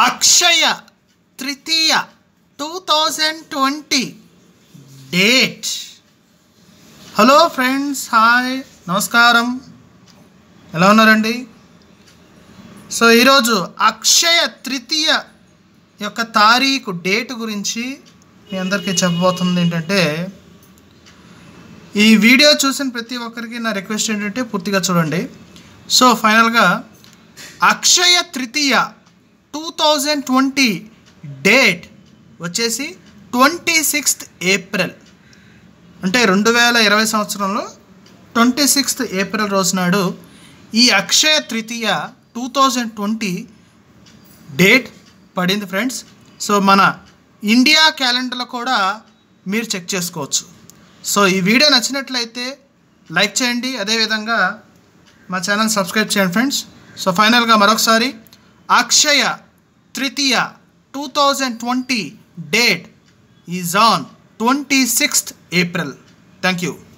అక్షయ Tritiya two thousand twenty date hello friends hi నమస్కారం ఎలా ఉన్నారండి సో ఈరోజు అక్షయ తృతీయ యొక్క తారీఖు డేట్ గురించి మీ అందరికీ చెప్పబోతుంది ఏంటంటే ఈ వీడియో చూసిన ప్రతి ఒక్కరికి నా రిక్వెస్ట్ ఏంటంటే పూర్తిగా చూడండి సో ఫైనల్గా Akshaya Tritiya two thousand twenty date వచ్చేసి ట్వంటీ సిక్స్త్ ఏప్రిల్ అంటే రెండు వేల ఇరవై సంవత్సరంలో ట్వంటీ సిక్స్త్ ఏప్రిల్ రోజు నాడు ఈ Akshaya Tritiya two thousand twenty date పడింది ఫ్రెండ్స్ సో మన ఇండియా క్యాలెండర్లో కూడా మీరు చెక్ చేసుకోవచ్చు సో ఈ వీడియో నచ్చినట్లయితే లైక్ చేయండి అదేవిధంగా మా ఛానల్ సబ్స్క్రైబ్ చేయండి ఫ్రెండ్స్ సో ఫైనల్గా మరొకసారి Akshaya Tritiya two thousand twenty date is on twenty sixth April thank you